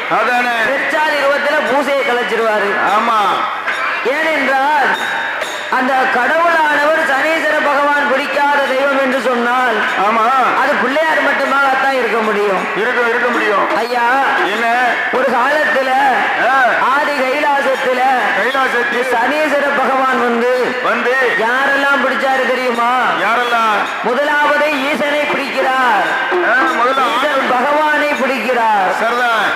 அதானே பெற்றால் இருபத்துல பூசையை கலைச்சிருவாரு ஆமா ஏனென்றால் அந்த கடவுளானவர் சனீஸ்வர பகவான் பிடிக்காத தெய்வம் என்று சொன்னால் ஆமா அது பிள்ளையார் மட்டுமாகத்தான் இருக்க முடியும் இருக்க இருக்க முடியும் ஐயா என்ன ஒரு காலத்துல ஆ, ஆதி கைலாசத்துல கைலாசத்தில் சனீஸ்வர பகவான் வந்து வந்து யாரெல்லாம் பிடிச்சாரு தெரியுமா யாரெல்லாம் முதலாவது ஈசனை பிடிக்கிறார் ஆ, முதல்ல ஈசன் பகவானை பிடிக்கிறார் சரிதான்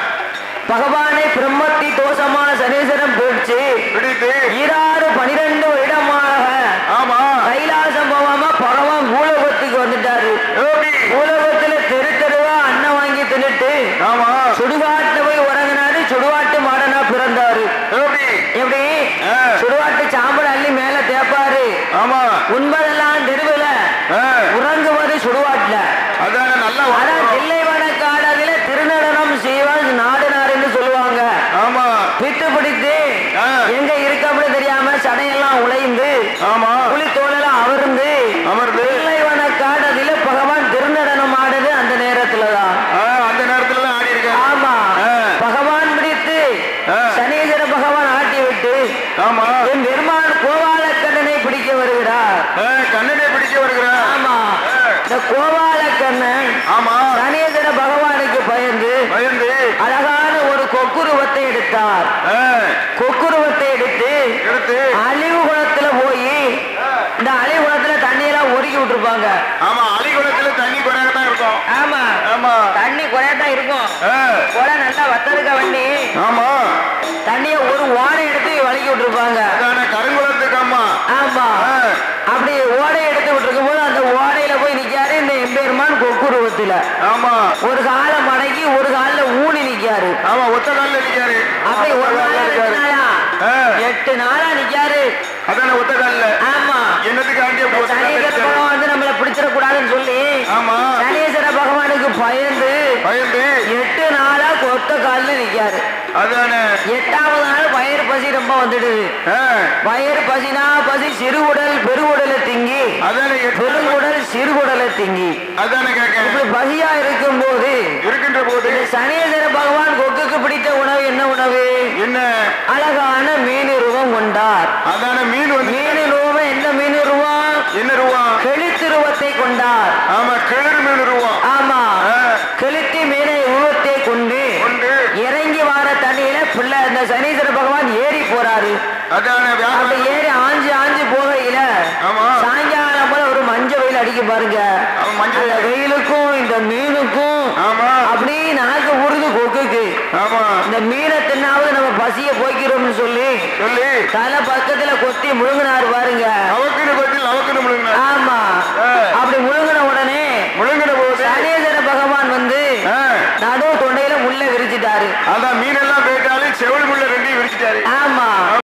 பகவானை பிரம்மத்தி தோஷமான சனீஸ்வரன் பிடிச்சு பிடித்து ஈராறு பனிரெண்டு வருடமாக ஆமா கைலாசம் போகாம பகவான் பூலோகத்துக்கு வந்துட்டாரு எப்படி பூலோகத்துல தெரு தெருவா அன்னம் வாங்கி தின்னுட்டு ஆமா சுடுகாட்டுல போய் உறங்கினாரு சுடுகாட்டு மாடனா பிறந்தாரு எப்படி எப்படி ஆ. சுடுகாட்டு சாம்பல் அள்ளி மேல தேப்பாரு ஆமா உண்பதெல்லாம் தெருவுல ஆ, உறங்குவது சுடுகாட்டுல அதானே நல்லா ஆனா வளரும். தில்லைவன காடாதில திருநடனம் செய்வான் நாடுனாருன்னு சொல்லுவாங்க ஆமா பித்து பிடித்து ஆ. எங்க இருக்கம்னு தெரியாம சடையெல்லாம் உழைந்து ஆமா புலி தோலெல்லாம் அமர்ந்து அமர்ந்து தில்லைவன காடதில பகவான் திருநடனம் ஆடுது அந்த நேரத்துலதான் ஆ, அந்த நேரத்துல தான் ஆடி இருக்காரு ஆமா ஆ. பகவான் பிடித்து ஆ. சனீஸ்வர பகவான் ஆட்டி விட்டு ஆமா என் பெருமான் கோபாலக்கண்ணனை பிடிக்க வருகிறார் ஆ, கண்ணனை பிடிக்க வருகிறார் ஆமா ஆ. இந்த கோபாலக்கண்ணன் ஆமா சனீஸ்வர பகவானுக்கு பயந்து பயந்து அழகான ஒரு கொக்குருவத்தை எடுத்தார் ஆ, கொக்குருவத்தை எடுத்து எடுத்து அழிவு குளத்துல போய் இந்த அழிவு குளத்துல தண்ணியெல்லாம் ஒதுக்கி விட்டுருப்பாங்க ஆமா அலிகுளத்துல தண்ணி குறையத்தான் இருக்கும் ஆமா ஆமா தண்ணி குறையத்தான் இருக்கும் ஆ, குளம் நல்லா வத்தருக்க வண்டி ஆமா தண்ணிய ஒரு ஓடை எடுத்து வலிக்கி விட்டுருப்பாங்க அதானே கருங்குளத்துக்கு அம்மா ஆமா ஆ, அப்படி ஓடை எடுத்து விட்டுருக்கும் போது அந்த ஓடையில போய் நிக்காரு இந்த எம்பெருமான் கொக்குருவத்துல ஆமா ஒரு கால மடக்கி ஒரு கால்ல ஊனி நிக்காரு ஆமா ஒத்த காலில் இருக்காரு அப்படி ஒரு ஒத்த நாளா கால்ல ரெண்டு இருக்காரு நாளா ஆ, எட்டு நாளா நிக்காரு அதானே ஒத்த காலில் ஆமா என்னத்துக்கு அங்கே ஒத்த கால்ல சனீஸ்வர இருக்காரு? பகவான் வந்து நம்மள பிடிச்சிடக்கூடாதுன்னு சொல்லி ஆமா சனீஸ்வர பகவானுக்கு பயந்து பயந்து எட்டு நாளா கொத்த கால்ல நிக்காரு அதானே எட்டாவது நாள் வயிறு பசி ரொம்ப வந்துடுது ஆ, வயிறு பசினா பசி சிறுகுடல் பெருகுடலை திங்கி அதானே எட்டு- பெருங்குடல் சிறுகுடலை திங்கி அதானே கேட்க இப்படி பசியா இருக்கும் போது இருக்கின்ற போது சனீஸ்வர பகவான் கொக்குக்கு பிடித்த உணவு என்ன உணவு என்ன அழகான மீன் உருவம் கொண்டார் அதானே மீன் வந்து மீன் உருவம் என்ன மீன் உருவம் என்ன ரூபா கெளுத்திருவத்தை கொண்டார் ஆமா கிணறு மீன் ரூபா ஆமா ஆ, கெளுத்தி மீனை உருவத்தை கொண்டு கொண்டு இறங்கி வார தண்ணியில பிள்ளை இந்த சனீஸ்வர பகவான் ஏறி போறாரு அதானே அப்படி வியாபாரம் ஏறி ஆஞ்சு ஆஞ்சு போகையில ஆமா சாயங்காலம் போல ஒரு மஞ்சள் வெயில் அடிக்க பாருங்க அவன் மஞ்சள் அந்த வெயிலுக்கும் இந்த மீனுக்கும் ஆமா அப்படி நாக்கு உருது கொக்குக்கு ஆமா இந்த மீனை தின்னாவது நம்ம பசிய போய்க்கிறோம்னு சொல்லி சொல்லி தலை பக்கத்துல கொத்தி முழுங்கினாரு பாருங்க அவக்குன்னு பத்தி லவக்குன்னு முழுங்கின ஆமா ஆ. அப்படி முழுங்கின உடனே முழுங்கின போது சனீஸ்வர பகவான் வந்து ஆ, நடு தொண்டையில முள்ள விரிச்சிட்டாரு அதான் மீனெல்லாம் போயிட்டாலும் செவல் முள்ள ரெண்டையும் விரிச்சிட்டாரு ஆமா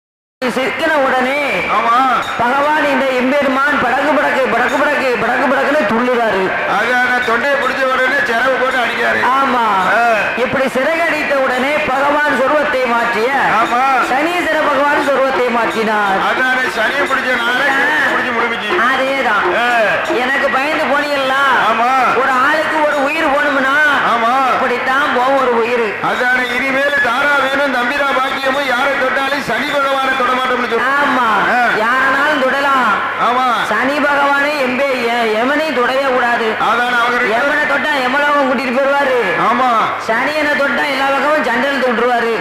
சிக்கின உடனே ஆமா பகவான் இந்த எம்பெருமான் படக்கு படக்கு படக்கு படக்கு படக்கு படக்குன்னு துள்ளுறாரு அதான தொண்டையை பிடிச்ச உடனே செலவு போட்டு அடிக்காரு ஆமா ஆ. இப்படி சிறகடித்த உடனே பகவான் சொருவத்தை மாற்றிய ஆமா சனீஸ்வர பகவான் சொருவத்தை மாற்றினார் அதான சனியை பிடிச்சனால பிடிச்சு முழுமிச்சு அதேதான் ஆ, எனக்கு பயந்து போனீங்களா ஆமா ஒரு ஆளுக்கு ஒரு உயிர் போகணும்னா ஆமா இப்படித்தான் போகும் ஒரு உயிர் அதான இனிமேல் தாரா வேணும் தம்பிரா பாக்கியமும் யாரை தொட்டாலும் சனி பகவானை தொட மாட்டோம்னு சொல்லு ஆமா ஆ. யாரனாலும் தொடலாம் ஆமா சனி பகவானை எம்பே எ- எமனை தொடவே கூடாது அதான அவங்க ரெண்டு- எமனை தொட்டா எமலோகம் கூட்டிட்டு போயிருவாரு ஆமா சனியனை தொட்டா எல்லா பக்கமும் ஜண்டல் தொட்டுருவாரு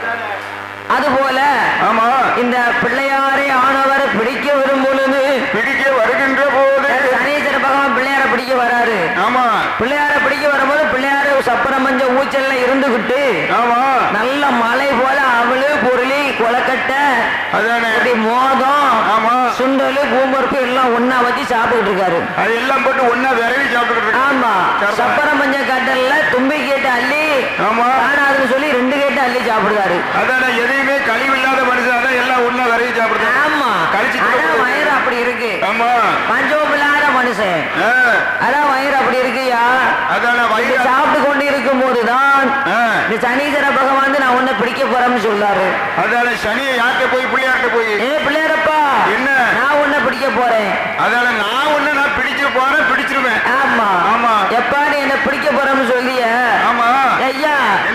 அதுபோல ஆமா இந்த பிள்ளையாரை ஆனவர் பிடிக்க வரும் பொழுது பிடிக்க வருகின்ற போது சனீஸ்வர பகவான் பிள்ளையார பிடிக்க வராரு ஆமா பிள்ளையார பிடிக்க வரும்போது பிள்ளையார சப்பரம் மஞ்ச ஊச்சல்ல இருந்துகிட்டு ஆமா நல்ல மலை போல அவளு பொருளி கொலக்கட்டை அதானே இப்படி மோதம் ஆமா சுண்டலு பூம்பருப்பு எல்லாம் ஒண்ணா வச்சு சாப்பிட்டுட்டு இருக்காரு அது எல்லாம் போட்டு ஒன்னா விரவி சாப்பிட்டுட்டு இருக்கு ஆமா சரிதான். சப்பர மஞ்ச கட்டல்ல தும்பி கேட்டு அள்ளி ஆமா காணாதுன்னு சொல்லி ரெண்டு கேட்டு அள்ளி சாப்பிடுறாரு அதானே எதையுமே கழிவில்லாத மனுஷன் அதான் எல்லாம் ஒன்னா விரவி சாப்பிடுது ஆமா கழிச்சு அதான் சாப்பிடுறது. வயிறு அப்படி இருக்கு ஆமா பஞ்சம் இல்லாத மனுஷன் ஆ, அதான் வயிறு அப்படி இருக்குயா அதானே இப்படி வயிறு சாப்பிட்டு கொண்டு இருக்கும் போதுதான் ஆ, இந்த சனீஸ்வர பகவான் வந்து நான் உன்னை பிடிக்க போறேன்னு சொல்றாரு அதானே சனியை யார்கிட்ட போய் பிள்ளையார்கிட்ட போய் ஏ பிள்ளையாரப்பா என்ன நான் உன்னை பிடிக்க போறேன் அதானே நான் ஒண்ணு நான் பிடிக்க போறேன் பிடிச்சிருவேன் ஆமா ஆமா எப்பா நீ என்ன பிடிக்க போறேன்னு சொல்லிய ஆமா ஐயா என்ன நீ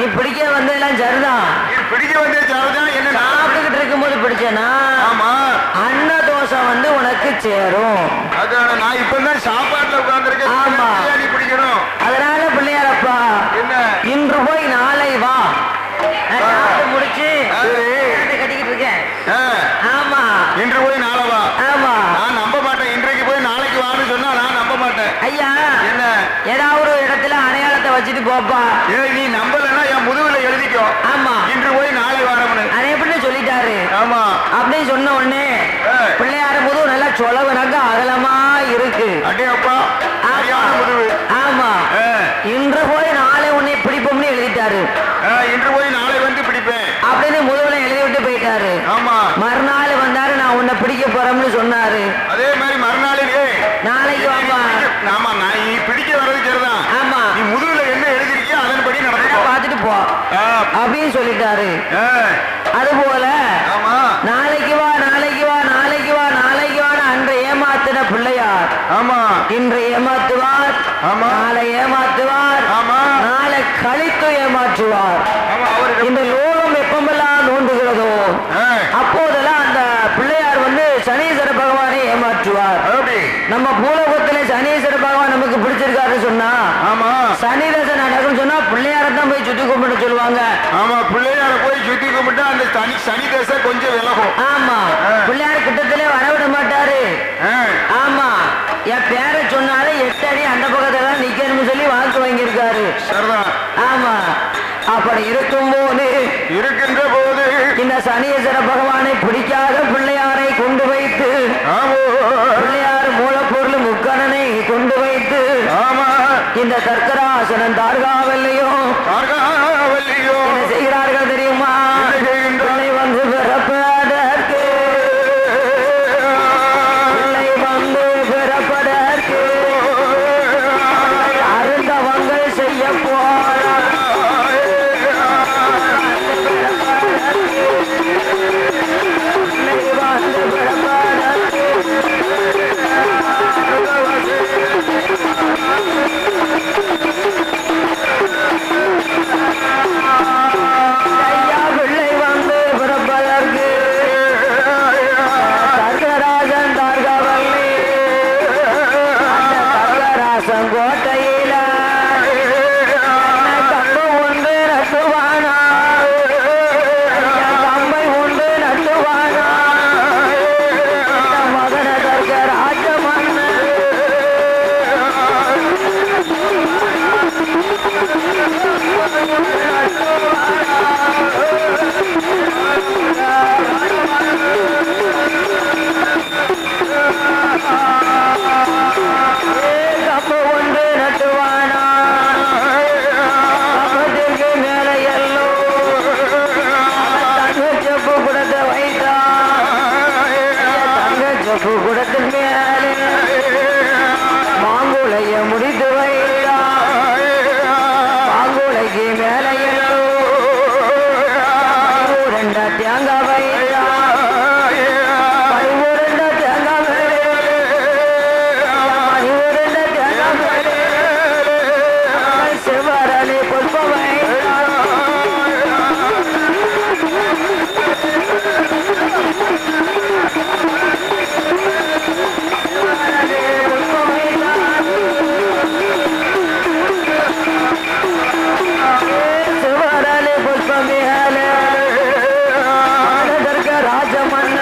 நீ பிடிக்க வந்ததெல்லாம் சரிதான் இது பிடிக்க வந்த சாவுதான் என்ன நான் சாப்பிட்டுக்கிட்டு இருக்கும்போது பிடிச்சேனா ஆமா அன்ன தோஷம் வந்து உனக்கு சேரும் அதான் நான் இப்பதான் சாப்பாட்டுல உட்கார்ந்துருக்கேன் ஆமா. நீ பிடிக்கணும் அதனால பிள்ளையாரப்பா என்ன இன்று போய் நாளை வா நான் சாப்பிட்டு முடிச்சு சரி. கட்டை கட்டிக்கிட்டு இருக்கேன் ஆ, ஆமா இன்று போய் நாளை வா ஆமா நான் நம்ப மாட்டேன் இன்றைக்கு போய் நாளைக்கு வான்னு சொன்னா நான் நம்ப மாட்டேன் ஐயா என்ன ஏதாவது ஒரு இடத்துல அடையாளத்தை வச்சுட்டு போப்பா ஏய் நீ நம்பலன்னா என் முதுகுல எழுதிக்கோ ஆமா இன்று போய் நாளை வாரம்னு அதை எப்படி சொல்லிட்டாரு ஆமா அப்படின்னு சொன்ன உடனே ஆ. பிள்ளையார போது நல்லா சொலவனாக்க அகலமா இருக்கு அடே அப்பா சரியான முதுகு ஆமா ஆ, இன்று போய் நாளை உன்னை பிடிப்போம்னு எழுதிட்டாரு ஆ, இன்று போய் நாளை வந்து பிடிப்பேன் அப்படின்னு முதல்ல எழுதி விட்டு போயிட்டாரு ஆமா மறுநாள் வந்தாரு நான் உன்னை பிடிக்க போறோம்னு சொன்னாரு அதே மாதிரி மறுநாளில் ஏய், நாளைக்கு நீ வாப்பா பிடிக்க- ஆமா நான் நீ பிடிக்க வர்றது சரிதான் ஆமா நீ முதுகுல என்ன எழுதிருக்கியோ அதன்படி நடந்துக்கோ பார்த்துட்டு போ ஆ, அப்படின்னு சொல்லிட்டாரு ஆ, அது போல ஆமா நாளைக்கு வா நாளைக்கு வா நாளைக்கு வா நாளைக்கு வான்னு அன்று ஏமாத்தின பிள்ளையார் ஆமா இன்று ஏமாத்துவார் ஆமா. நாளை ஏமாத்துவார் ஆமா நாளை கழித்து ஏமாற்றுவார் ஆமா அவருக்கு இந்த லோகம் எப்பமெல்லாம் நோண்டுகிறதோ ஆ, அப்போதெல்லாம் அந்த பிள்ளையார் வந்து சனீஸ்வர பகவானை ஏமாற்றுவார் எப்படி நம்ம பூலோகத்துல சனீஸ்வர பகவான் நமக்கு பிடிச்சிருக்காருன்னு சொன்னா ஆமா சனி தசை நடக்கும்னு சொன்னா பிள்ளையாரை தான் போய் சுத்தி கும்பிட சொல்லுவாங்க ஆமா பிள்ளையார போய் சுத்தி கும்பிட்டா அந்த சனி சனி தசை கொஞ்சம் விலகும் ஆமா ஆ. பிள்ளையார் கிட்டத்திலே வரவிட மாட்டாரு ஆ, ஆமா என் பேரை சொன்னாலே எட்டு அடி அந்த பக்கத்துல தான் நிக்கணும்னு சொல்லி வாக்கு வாங்கியிருக்காரு சரிதான் ஆமா அப்படி இருக்கும்போது இருக்கின்ற போது இந்த சனீஸ்வர பகவானை பிடிக்காத பிள்ளையாரை கொண்டு வைத்து ஆமோ பிள்ளையார் மூலப்பொருள் முக்கணனை கொண்டு வைத்து ஆமா இந்த தர்க்கராசனன் தார்காவல்லையும் பார்க்காவல்லியோ என்ன செய்கிறார்கள் தெரியுமா என்ன செய்கின்றார்? பிள்ளை வந்து பிறப்பதற்கு பிள்ளை வந்து பிறப்பதற்கு அருந்தவங்கள் செய்ய போறார் பிள்ளை வந்து பிறப்பதற்கு ஐயா பிள்ளை வந்து பிறப்பதற்கு தர்கராஜன் தர்கவல்லி அந்த தர்கராசன் கோட்டையில கம்பு உண்டு நட்டுவானா ஐயா, கம்பை உண்டு நட்டுவானா இந்த மகன தர்கராஜ மன்னன் கம்பு உண்டு நட்டுவானா கம்பத்திற்கு மேல எல்லோ தங்க செப்பு குடத்தை வைத்தா தங்க செப்பு குடத்தின் மேலே மாங்குளைய முடித்து வைத்தா மாங்குளைக்கு மேல எல்லோ ரெண்ட தேங்காய் வைத்தா பனிரெண்டு தேங்காய் மேலே பனிரெண்டு தேங்காய் மேலே சிவரலி புஷ்ப வைத்தா சிவரலி புஷ்பமிகலே ஆனதர்க ராஜமன்ன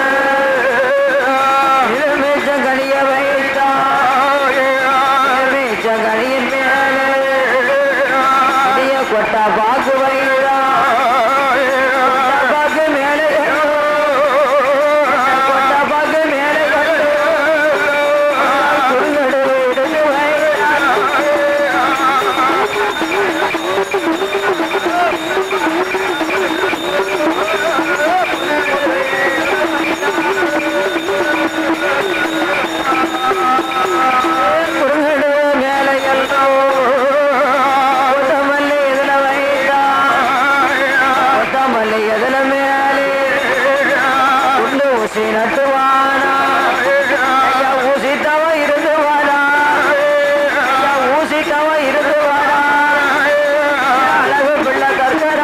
இருமீச்சம் கணிய வைத்தா இருமீச்சம் கணியின் மேலே இடிய கொட்டா பாக்கு வைத்தா கொட்டா பாக்கு மேலே கொட்டா பாக்கு மேலே குறுங்கடு இடுந்து வைத்தா குறுங்கடு மேலே எல்லோ கொத்தமல்லி இதுல வைத்தா கொத்தமல்லி எதுல மேலே குண்டு ஊசி நட்டுவானா ஐயா ஊசி தவ இருந்து வாடா ஐயா ஊசி தவ இருந்து வாடா அழகு பிள்ளை கருங்கர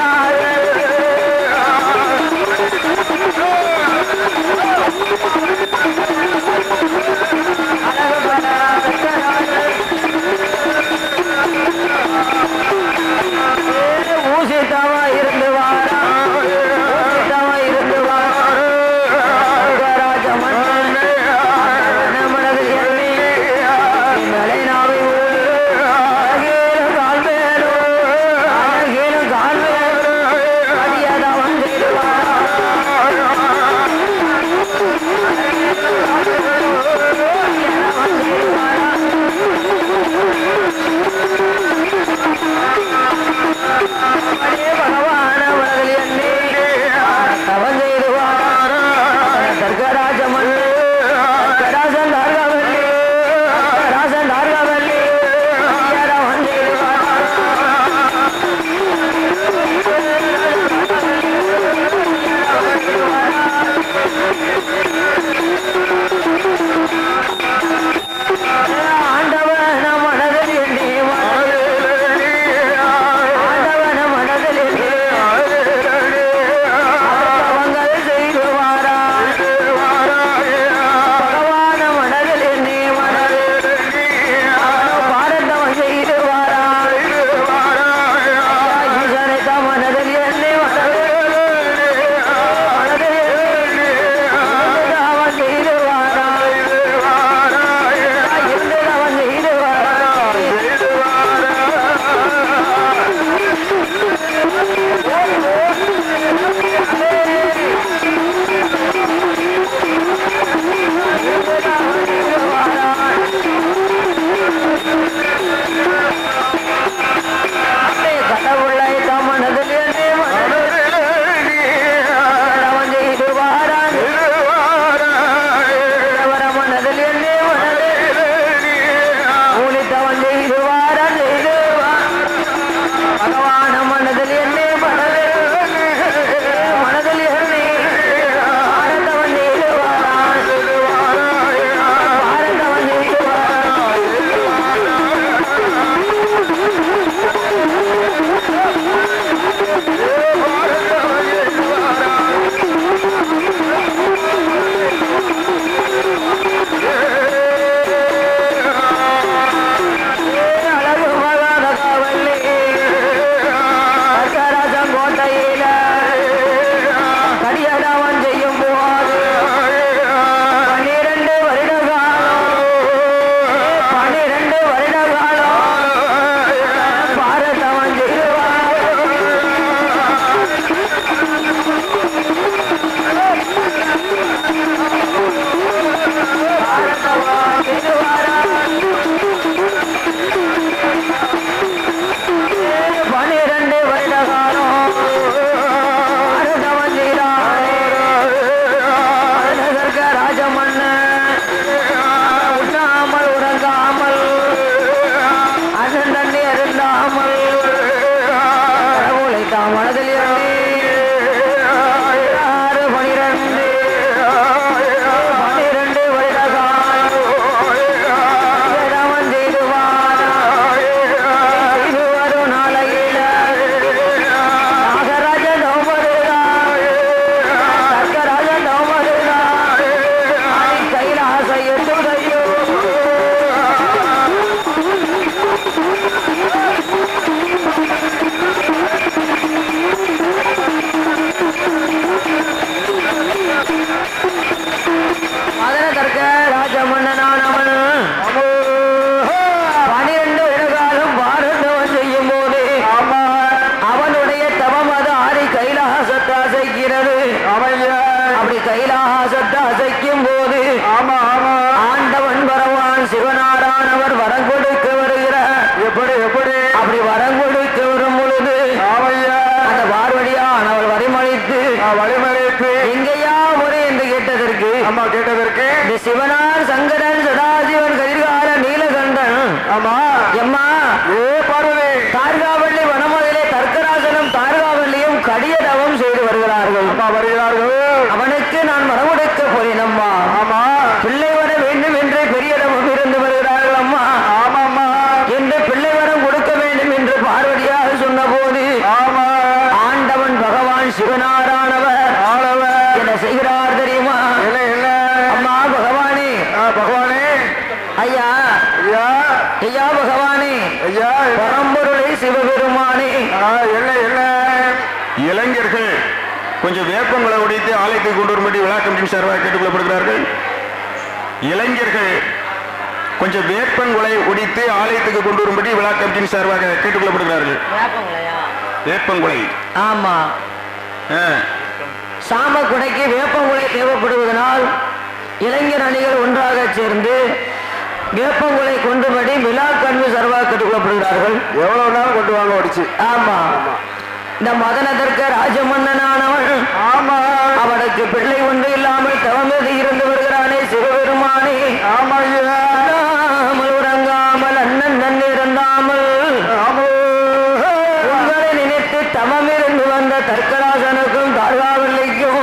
ஆமையா அப்படி கைலாசத்தை அசைக்கும் போது ஆமா ஆமா ஆண்டவன் வரவான் சிவனாரானவர் வரம் கொடுக்க வருகிறார் எப்படி எப்படி அப்படி வரம் கொடுக்க வரும் பொழுது ஆமையா அந்த பார்வடியானவள் வரிமளித்து வழிமறைப்பு எங்கேயா முறை என்று கேட்டதற்கு அம்மா கேட்டதற்கு இந்த சிவனார் சங்கரன் சதாசிவன் கதிர்கால நீலகண்டன் ஆமா எம்மா ஏ பார்வதி தார்காவள்ளி வனமதிலே தர்க்கராசனும் தார்காவள்ளியும் கடியதவம் செய்து வருகிறார்கள் அம்மா வருகிறார்கள் அவனுக்கு நான் வரம் கொடுக்க போறேன் அம்மா ஆமா பிள்ளை வர வேண்டும் என்று பெரியதவம் இருந்து வருகிறார்கள் அம்மா ஆமாம்மா என்று பிள்ளை வரம் கொடுக்க வேண்டும் என்று பார்வதியாக சொன்னபோது ஆமா ஆண்டவன் பகவான் சிவனாரானவர் ஆளவர் என்ன செய்கிறார் தெரியுமா என்ன என்ன அம்மா பகவானே ஆ, பகவானே ஐயா ஐயா ஐயா பகவானே ஐயா பரம்பொருளை சிவபெருமானே ஆ, என்ன என்ன இளைஞர்கள் கொஞ்சம் வேப்பங்களை உடைத்து ஆலயத்துக்கு கொண்டு வரும்படி விழா கமிட்டி சார்பாக கேட்டுக்கொள்ளப்படுகிறார்கள் இளைஞர்கள் கொஞ்சம் வேப்பங்குலை உடைத்து ஆலயத்துக்கு கொண்டு வரும்படி விழா கமிட்டியின் சார்பாக கேட்டுக்கொள்ளப்படுகிறார்கள் வேப்பங்குலை ஆமா ஆ, சாம குடைக்கு வேப்பங்குலை தேவைப்படுவதனால் இளைஞர் அணிகள் ஒன்றாக சேர்ந்து வேப்பங்குலை கொண்டுபடி விழா கல்வி சர்வா கட்டுக்கொள்ளப்படுகிறார்கள் எவ்வளவு நாள் கொண்டு வாங்க உடைச்சு ஆமா இந்த மதனதற்க ராஜமன்னனானவன் ஆமா அவனுக்கு பிள்ளை ஒன்று இல்லாமல் தவமேது இருந்து வருகிறானே சிவபெருமானே ஆமா ஐயா உண்ணாமல் உறங்காமல் அண்ணன் நன் இருந்தாமல் ஆமா உங்களை நினைத்து தவமிருந்து வந்த தர்க்கராசனுக்கும் தார்காவல்லிக்கும்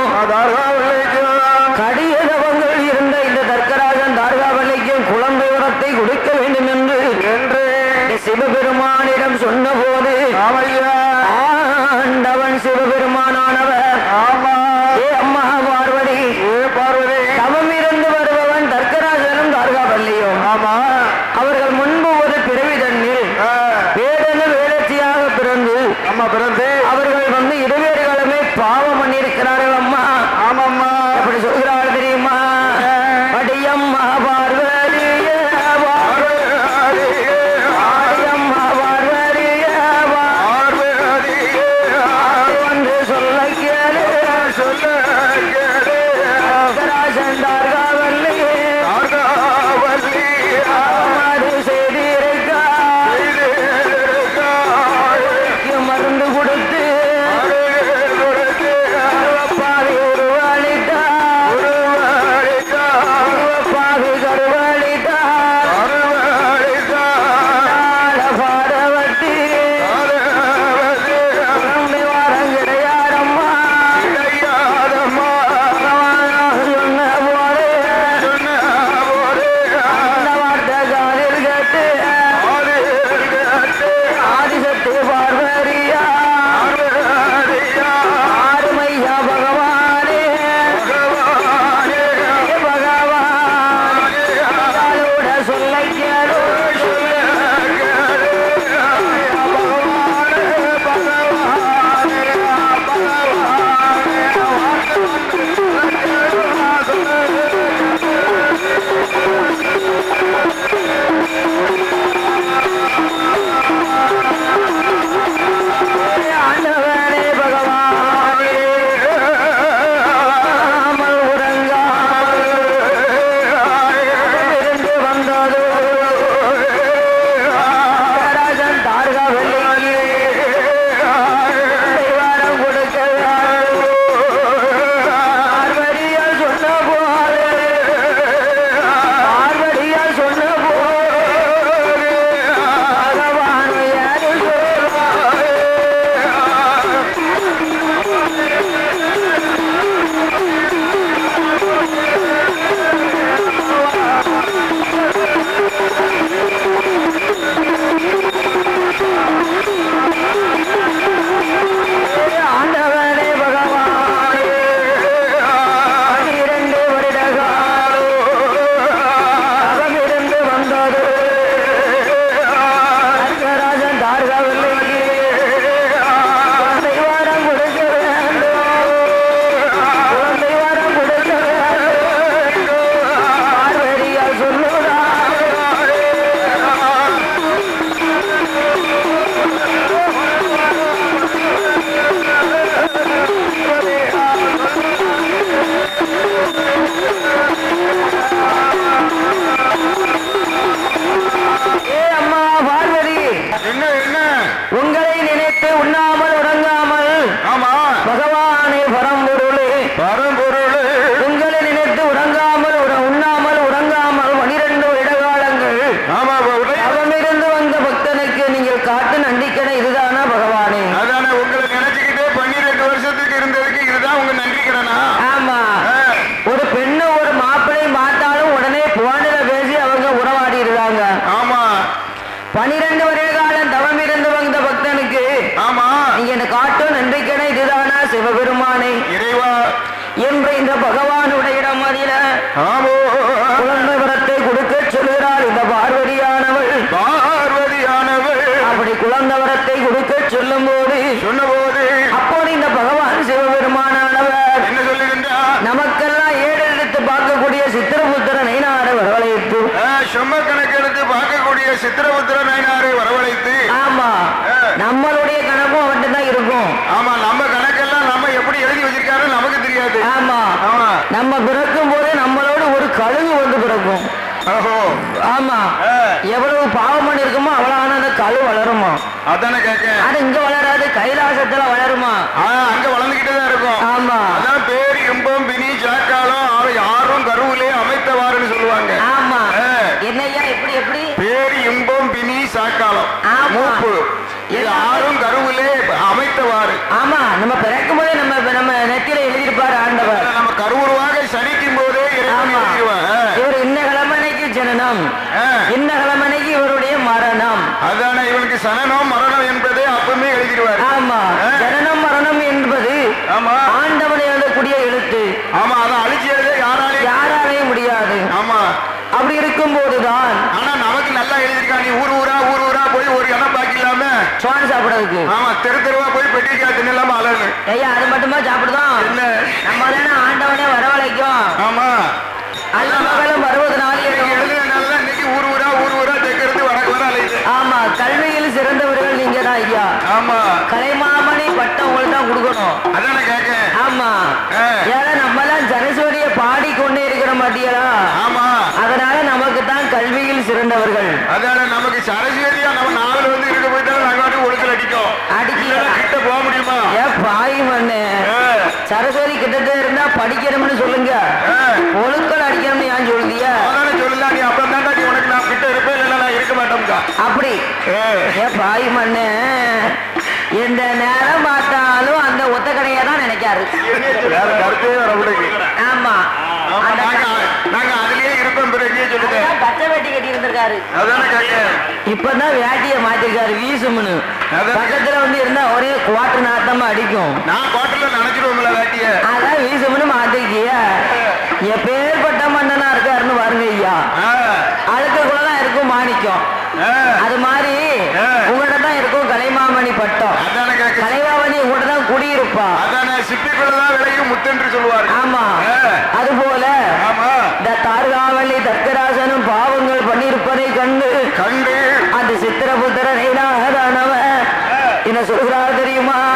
கடியதவங்கள் இருந்த இந்த தர்க்கராஜன் தார்காவல்லிக்கும் குழந்தை உரத்தை கொடுக்க வேண்டும் என்று என்று இந்த சிவபெருமானிடம் சொன்னபோது ஆமையா ஆண்டவன் சிவபெருமானானவர் ஆமா ஏ அம்மா பார்வதி ஏ பார்வதி தவம் இருந்து வருபவன் தர்க்கராஜனும் தார்காவல்லியும் ஆமா அவர்கள் முன்பு ஒரு பிறவி தண்ணில் ஆ, வேடன வேடச்சியாக பிறந்து அம்மா பிறந்து அவர்கள் வந்து இருவேறுகளுமே பாவம் பண்ணியிருக்கிறார்கள் அம்மா ஆமாம்மா எப்படி சொல்கிறாள் தெரியுமா அடியம்மா பார்வதிய அடியம்மா பார்வதிய பார்வதி வந்து சொல்ல கேளு என்ற இந்த பகவானுடைய இடமதில ஆமோ குழந்தை வரத்தை கொடுக்க சொல்கிறாள் இந்த பார்வதியானவள் பார்வதியானவள் அப்படி குழந்தை வரத்தை கொடுக்க சொல்லும் போது சொன்னபோது அப்போது இந்த பகவான் சிவபெருமானானவர் என்ன சொல்லுகின்றார் நமக்கெல்லாம் ஏடு எடுத்து பார்க்கக்கூடிய சித்திரபுத்திரனை நான் வரவழைத்து சும்ம கணக்கெடுத்து பார்க்கக்கூடிய சித்திரபுத்திர நயனாரை வரவழைத்து ஆமா நம்மளுடைய கணக்கும் அவன்கிட்ட தான் இருக்கும் ஆமா நம்ம கணக்கெல்லாம் நம்ம எப்படி எழுதி வச்சிருக்காரு நமக்கு தெரியாது ஆமா ஆமா நம்ம பிறக்கும் போது நம்மளோட ஒரு கழுகு வந்து பிறக்கும் ஓஹோ ஆமா ஆ. எவ்வளவு பாவம் பண்ணி இருக்குமோ அவ்வளவு அந்த கழு வளருமா அதானே கேட்க அது இங்க வளராது கைலாசத்துல வளருமா ஆ, அங்க வளர்ந்துகிட்டே தான் இருக்கும் ஆமா அதான் பேர் இன்பம் பினி ஜாக்காலம் அவை யாரும் கருவிலே அமைத்தவாறுன்னு சொல்லுவாங்க ஆமா ஆ. என்னய்யா எப்படி எப்படி பேர் இன்பம் பினி சாக்காலம் ஆமா. மூப்பு இது ஆறும் கருவிலே அமைத்தவாறு ஆமா நம்ம பிறக்கும் போதே நம்ம நம்ம நெத்தியில எழுதியிருப்பாரு ஆண்டவர் அதுல நம்ம கருவுருவாக சனிக்கும் போதே இறைவன் ஆமா எழுதிடுவான். ஆ. இவர் இன்ன கிழமனைக்கு ஜனனம் ஆ. இன்ன கிழமனைக்கு இவருடைய மரணம் அதானே இவனுக்கு சனனம் மரணம் என்பது அப்பவுமே எழுதிடுவார் ஆமா ஆ. ஜனனம் மரணம் என்பது ஆமா ஆண்டவனை எழுதக்கூடிய எழுத்து ஆமா அதான் அழிச்சு எழுத யாராலையும் யாராலையும் முடியாது ஆமா அப்படி இருக்கும் போதுதான் ஆனா நமக்கு நல்லா எழுதியிருக்கான் நீ ஊர் ஊரா ஊர் ஊரா போய் ஒரு இடம் பாக்கி இல்லாம சுவான் சாப்பிடறதுக்கு ஆமா தெரு தெருவா போய் பெட்டிக்காய் தின்னலாம அழகு ஐயா அது மட்டுமா சாப்பிடுதான் என்ன நம்ம தானே ஆண்டவனே வரவழைக்கும் ஆமா அல்ல மகளும் அறுபது நாள் இன்னைக்கு எழுதுனால இன்னைக்கு ஊர் ஊரா ஊர் ஊரா தெற்கிறது வடக்கு வர அலையுது ஆமா கல்வியில் சிறந்தவர்கள் நீங்க தான் ஐயா ஆமா கலைமாமணி பட்டம் உங்களுக்கு தான் கொடுக்கணும் அதானே கேட்க ஆமா ஆ. ஏன்னா நம்ம எல்லாம் ஜனஸ்வரிய பாடிக்கொண்டே இருக்கிற மாட்டியலா ஆமா அதனால நமக்கு தான் கல்வியில் சிறந்தவர்கள் அதானே நமக்கு சரஸ்வதியா நம்ம நாவல் வந்து இருக்க போயிட்டாலும் நாங்க வந்து ஒழுக்கல் அடிக்கும் அடிக்கல. இல்லைன்னா கிட்ட போக முடியுமா ஏ பாய் மண்ணு ஆ. சரஸ்வதி கிட்டத்தட்ட இருந்தா படிக்கணும்னு சொல்லுங்க ஆ. ஒழுக்கல் அடிக்கணும்னு ஏன் சொல்லுதிய அதானே சொல்லலாம் நீ அப்புறம் தாண்டா நீ உனக்கு நான் கிட்ட இருப்பேன் இல்லைன்னா நான் இருக்க மாட்டோம்க்கா அப்படி ஆ. ஏ பாய் மண்ணு எந்த நேரம் பார்த்தாலும் அந்த ஒத்த கடையை தான் நினைக்காரு வேற கருத்தே வர முடியுது ஆமா ஆமா, அந்த நாங்க நாங்க அதுலயே இருப்போம் பிறகு எங்கேயே சொல்லுங்க அதான் பச்சை வேட்டி கட்டி இருந்திருக்காரு அதானே கேட்க இப்பதான் வேட்டியை மாத்திருக்காரு வீசும்னு அதான். பக்கத்துல வந்து இருந்தா ஒரே குவாட்டர் நாட்டமா அடிக்கும் நான் கோட்டல நினைச்சிருவோம்ல வேட்டிய அதான் வீசும்னு மாத்திருக்கிய எப்பேற்பட்ட மன்னனா இருக்காருன்னு பாருங்க ஐயா ஆ, அழுக்கக்குள்ளதான் இருக்கும் மாணிக்கம் ஆ, அது மாதிரி ஆ. உங்கள்கிட்ட தான் இருக்கும் கலைமாமணி பட்டம் அதானே கேட்க கலைமாமணி உங்கள்கிட்ட தான் குடியிருப்பா அதானே சிப்பிக்குள்ளதான் விளையும் முத்தென்று சொல்லுவார் ஆமா ஆ. அது போல ஆமா இந்த தார்காவலி தர்க்கராசனும் பாவங்கள் பண்ணியிருப்பதை கண்டு கண்டு அந்த சித்திரபுத்திர நெய்தானவன் என்ன சொல்கிறார் தெரியுமா